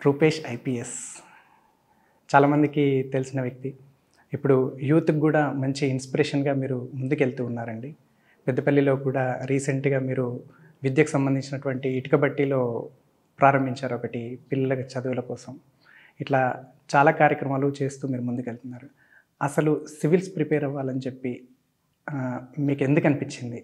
Rupesh IPS చాలామందికి తెలిసిన వ్యక్తి ఇప్పుడు యూత్కి కూడా మంచి ఇన్స్పిరేషన్గా మీరు ముందుకెళ్తూ ఉన్నారండి పెద్దపల్లిలో కూడా రీసెంట్గా మీరు విద్యకు సంబంధించినటువంటి ఇటుక బట్టీలో ప్రారంభించారు ఒకటి పిల్లల చదువుల కోసం ఇట్లా చాలా కార్యక్రమాలు చేస్తూ మీరు ముందుకెళ్తున్నారు అసలు సివిల్స్ ప్రిపేర్ అవ్వాలని చెప్పి ఆ, మీకు ఎందుకు అనిపించింది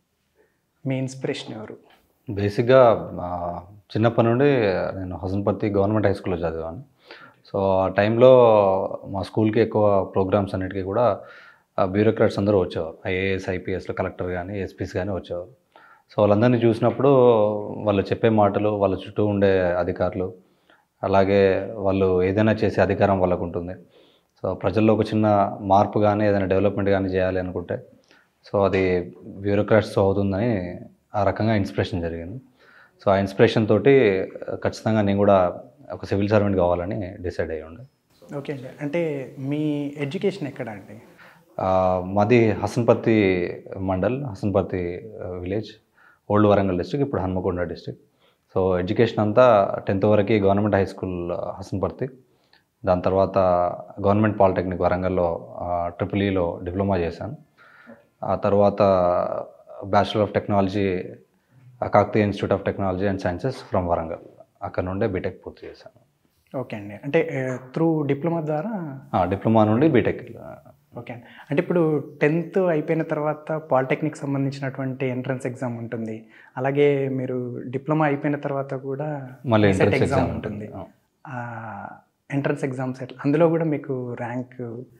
మీ ఇన్స్పిరేషన్ ఎవరు బేసిక్గా ఆ, చిన్నప్పటి నుండి నేను హసన్పర్తి గవర్నమెంట్ హై స్కూల్లో చదివాను సో ఆ టైంలో మా స్కూల్కి ఎక్కువ ప్రోగ్రామ్స్ అన్నిటికీ కూడా బ్యూరోక్రాట్స్ అందరూ వచ్చేవారు ఐఏఎస్ ఐపీఎస్లో కలెక్టర్ కానీ ఎస్పీస్ కానీ వచ్చేవారు సో వాళ్ళందరినీ చూసినప్పుడు వాళ్ళు చెప్పే మాటలు వాళ్ళ చుట్టూ ఉండే అధికారులు అలాగే వాళ్ళు ఏదైనా చేసే అధికారం వాళ్ళకు ఉంటుంది సో ప్రజల్లో ఒక చిన్న మార్పు కానీ ఏదైనా డెవలప్మెంట్ కానీ చేయాలి అనుకుంటే సో అది బ్యూరోక్రాట్స్తో అవుతుందని ఆ రకంగా ఇన్స్పిరేషన్ జరిగింది సో ఆ ఇన్స్పిరేషన్ తోటి ఖచ్చితంగా నేను కూడా ఒక సివిల్ సర్వెంట్ కావాలని డిసైడ్ అయ్యి ఉండే ఓకే అండి అంటే మీ ఎడ్యుకేషన్ ఎక్కడ అండి ఆ, మాది Hasanparthy mandal Hasanparthy village old Warangal district ఇప్పుడు హన్మకొండ డిస్ట్రిక్ట్ సో ఎడ్యుకేషన్ అంతా టెన్త్ వరకు గవర్నమెంట్ హై స్కూల్ హసన్పర్తి దాని తర్వాత గవర్నమెంట్ పాలిటెక్నిక్ వరంగల్లో ట్రిపుల్ ఈలో డిప్లొమా చేశాను ఆ తర్వాత bachelor of technology Kakatiya institute of technology and sciences from Warangal అక్కడ నుండే బీటెక్ పూర్తి చేశాను ఓకే అండి అంటే త్రూ డిప్లొమా ద్వారా ఆ, డిప్లొమా నుండి బీటెక్ ఓకే అండి అంటే ఇప్పుడు టెన్త్ అయిపోయిన తర్వాత పాలిటెక్నిక్ సంబంధించినటువంటి ఎంట్రన్స్ ఎగ్జామ్ ఉంటుంది అలాగే మీరు డిప్లొమా అయిపోయిన తర్వాత కూడా మళ్ళీ సెట్ ఎంట్రన్స్ ఎగ్జామ్ ఎగ్జామ్ ఉంటుంది ఉంటుంది ఎంట్రన్స్ ఎగ్జామ్స్ ఎట్లా అందులో కూడా మీకు ర్యాంక్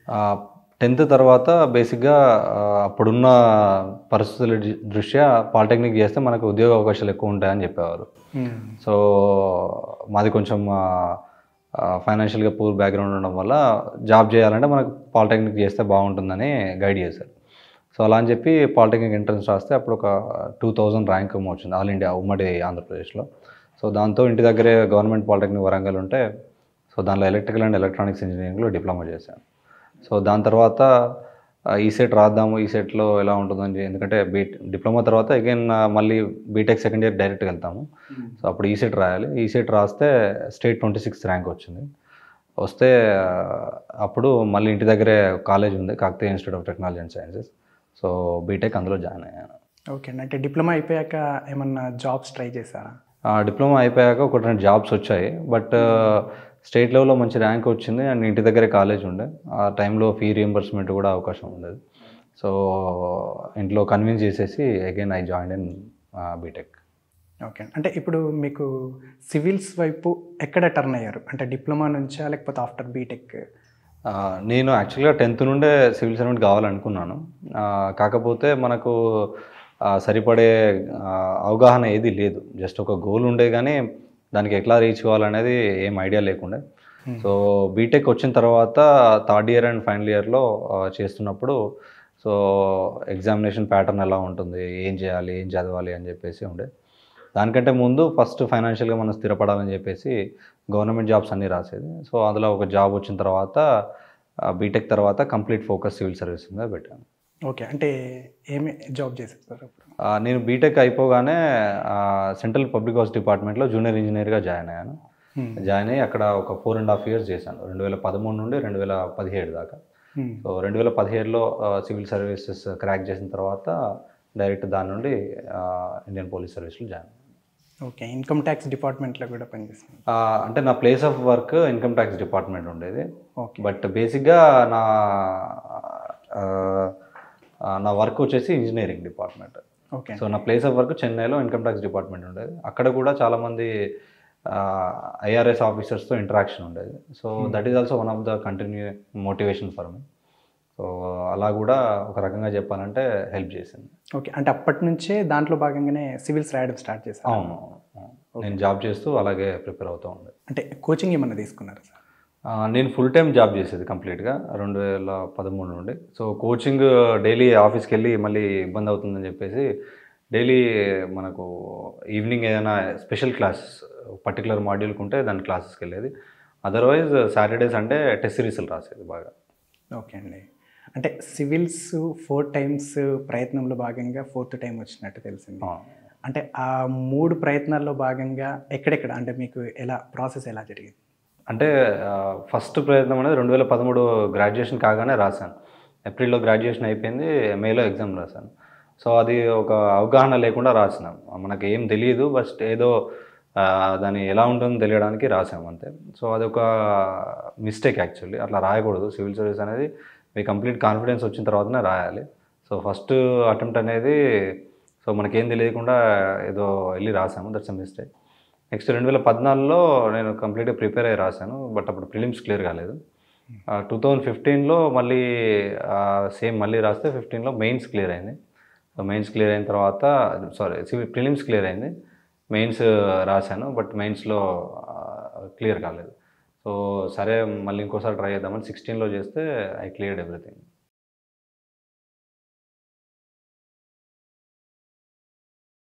టెన్త్ తర్వాత బేసిక్గా ఆ, అప్పుడున్న పరిస్థితుల దృ- దృష్ట్యా పాలిటెక్నిక్ చేస్తే మనకు ఉద్యోగ అవకాశాలు ఎక్కువ ఉంటాయని చెప్పేవారు సో మాది కొంచెం ఫైనాన్షియల్గా పూర్ బ్యాక్గ్రౌండ్ ఉండడం వల్ల జాబ్ చేయాలంటే మనకు పాలిటెక్నిక్ చేస్తే బాగుంటుందని గైడ్ చేశారు సో అలా అని చెప్పి పాలిటెక్నిక్ ఎంట్రన్స్ రాస్తే అప్పుడు ఒక టూ థౌజండ్ ర్యాంక్ ఏమో వచ్చింది ఆల్ ఇండియా ఉమ్మడి ఆంధ్రప్రదేశ్లో సో దాంతో ఇంటి దగ్గరే గవర్నమెంట్ పాలిటెక్నిక్ వరంగల్ ఉంటే సో దానిలో ఎలక్ట్రికల్ అండ్ ఎలక్ట్రానిక్స్ ఇంజనీరింగ్లో డిప్లొమా చేశాను సో దాని తర్వాత ఈ సెట్ రాద్దాము ఈ సెట్లో ఎలా ఉంటుందని చెప్పి- ఎందుకంటే బీ డిప్లొమా తర్వాత అగైన్ మళ్ళీ బీటెక్ సెకండ్ ఇయర్ డైరెక్ట్గా వెళ్తాము సో అప్పుడు ఈ సెట్ రాయాలి ఈ సెట్ రాస్తే స్టేట్ ట్వంటీ సిక్స్త్ ర్యాంక్ వచ్చింది వస్తే ఆ, అప్పుడు మళ్ళీ ఇంటి దగ్గరే కాలేజ్ ఉంది Kakatiya institute of technology and sciences so BTech అందులో జాయిన్ అయ్యాను ఓకే అండి అంటే డిప్లొమా అయిపోయాక ఏమన్నా జాబ్స్ ట్రై చేశారా ఆ, డిప్లొమా అయిపోయాక ఒక రెండు జాబ్స్ వచ్చాయి బట్ స్టేట్ లెవెల్లో మంచి ర్యాంక్ వచ్చింది అండ్ ఇంటి దగ్గరే కాలేజ్ ఉండే ఆ టైంలో ఫీ రియంబర్స్మెంట్ కూడా అవకాశం ఉండేది సో ఇంట్లో కన్విన్స్ చేసేసి again I join in BTech okay అంటే ఇప్పుడు మీకు సివిల్స్ వైపు ఎక్కడ టర్న్ అయ్యారు అంటే డిప్లొమా నుంచా లేకపోతే ఆఫ్టర్ బీటెక్ ఆ, నేను యాక్చువల్గా టెన్త్ నుండే సివిల్ సర్వెంట్ కావాలనుకున్నాను ఆ, కాకపోతే మనకు ఆ, సరిపడే ఆ, అవగాహన ఏది లేదు జస్ట్ ఒక గోల్ ఉండే కానీ దానికి ఎట్లా రీచ్ కావాలనేది ఏం ఐడియా లేకుండే సో బీటెక్ వచ్చిన తర్వాత థర్డ్ ఇయర్ అండ్ ఫైనల్ ఇయర్లో చేస్తున్నప్పుడు సో ఎగ్జామినేషన్ ప్యాటర్న్ ఎలా ఉంటుంది ఏం చేయాలి ఏం చదవాలి అని చెప్పేసి ఉండే దానికంటే ముందు ఫస్ట్ ఫైనాన్షియల్గా మనం స్థిరపడాలని చెప్పేసి గవర్నమెంట్ జాబ్స్ అన్నీ రాసేది సో అందులో ఒక జాబ్ వచ్చిన తర్వాత బీటెక్ తర్వాత కంప్లీట్ ఫోకస్ సివిల్ సర్వీస్ మీద పెట్టాను ఓకే అంటే ఏమి జాబ్ చేశారు సార్ అప్పుడు ఆ, నేను బీటెక్ అయిపోగానే సెంట్రల్ పబ్లిక్ హౌస్ డిపార్ట్మెంట్లో జూనియర్ ఇంజనీర్గా జాయిన్ అయ్యాను Hmm. జాయిన్ అయ్యి అక్కడ ఒక ఫోర్ అండ్ హాఫ్ ఇయర్స్ చేశాను రెండు వేల పదమూడు నుండి రెండు వేల పదిహేడు దాకా Hmm. సో రెండు వేల పదిహేడులో సివిల్ సర్వీసెస్ క్రాక్ చేసిన తర్వాత డైరెక్ట్ దాని నుండి ఆ, ఇండియన్ పోలీస్ సర్వీస్లో జాయిన్ అయ్యాను. ఓకే ఇన్కమ్ ట్యాక్స్ డిపార్ట్మెంట్లో కూడా పనిచేస్తుంది ఆ, అంటే నా place of work income tax department ఉండేది ఓకే బట్ బేసిక్గా నా ఆ, ఆ, నా వర్క్ వచ్చేసి ఇంజనీరింగ్ డిపార్ట్మెంట్ ఓకే సో నా ప్లేస్ ఆఫ్ వర్క్ చెన్నైలో ఇన్కమ్ ట్యాక్స్ డిపార్ట్మెంట్ ఉండేది అక్కడ కూడా చాలామంది ఐఆర్ఎస్ ఆఫీసర్స్తో ఇంటరాక్షన్ ఉండేది so that is also one of the continue motivation for me so అలా కూడా ఒక రకంగా చెప్పాలంటే హెల్ప్ చేసింది ఓకే అంటే అప్పటి నుంచే దాంట్లో భాగంగానే సివిల్స్ రాయడం స్టార్ట్ చేశారు అవును అవును. నేను జాబ్ చేస్తూ అలాగే ప్రిపేర్ అవుతూ ఉండే అంటే కోచింగ్ ఏమన్నా తీసుకున్నారా సార్ ఆ, నేను ఫుల్ టైం జాబ్ చేసేది కంప్లీట్గా రెండు వేల పదమూడు నుండి సో కోచింగ్ డైలీ ఆఫీస్కి వెళ్ళి మళ్ళీ ఇబ్బంది అవుతుందని చెప్పేసి డైలీ మనకు ఈవినింగ్ ఏదైనా స్పెషల్ క్లాస్ పర్టికులర్ మాడ్యూల్కి ఉంటే దాని క్లాసెస్కి వెళ్ళేది అదర్వైజ్ సాటర్డే సండే టెస్ట్ సిరీస్లు రాసేది బాగా ఓకే అండి అంటే సివిల్స్ ఫోర్ టైమ్స్ ప్రయత్నంలో భాగంగా ఫోర్త్ టైం వచ్చినట్టు తెలిసింది ఆ. అంటే ఆ మూడు ప్రయత్నాల్లో భాగంగా ఎక్కడెక్కడ అంటే మీకు ఎలా ప్రాసెస్ ఎలా జరిగింది అంటే ఫస్ట్ ప్రయత్నం అనేది రెండు వేల పదమూడు గ్రాడ్యుయేషన్ కాగానే రాశాను ఏప్రిల్లో గ్రాడ్యుయేషన్ అయిపోయింది మేలో ఎగ్జామ్ రాశాను సో అది ఒక అవగాహన లేకుండా రాసినాం మనకి ఏం తెలియదు బట్ ఏదో ఆ, దాని ఎలా ఉంటుందో తెలియడానికి రాసాం అంతే సో అది ఒక మిస్టేక్ యాక్చువల్లీ అట్లా రాయకూడదు సివిల్ సర్వీస్ అనేది మీ కంప్లీట్ కాన్ఫిడెన్స్ వచ్చిన తర్వాతనే రాయాలి సో ఫస్ట్ అటెంప్ట్ అనేది సో మనకేం తెలియకుండా ఏదో వెళ్ళి రాసాము దట్స్ అ మిస్టేక్ నెక్స్ట్ రెండు వేల పద్నాలుగులో నేను కంప్లీట్గా ప్రిపేర్ అయ్యి రాశాను బట్ అప్పుడు ప్రిలిమ్స్ క్లియర్ కాలేదు టూ థౌజండ్ ఫిఫ్టీన్లో మళ్ళీ సేమ్ మళ్ళీ రాస్తే ఫిఫ్టీన్లో మెయిన్స్ క్లియర్ అయింది సో మెయిన్స్ క్లియర్ అయిన తర్వాత సారీ సివిల్ ప్రిలిమ్స్ క్లియర్ అయింది మెయిన్స్ రాశాను బట్ మెయిన్స్లో క్లియర్ కాలేదు సో సరే మళ్ళీ ఇంకోసారి ట్రై చేద్దామని సిక్స్టీన్లో చేస్తే ఐ క్లియర్డ్ ఎవ్రీథింగ్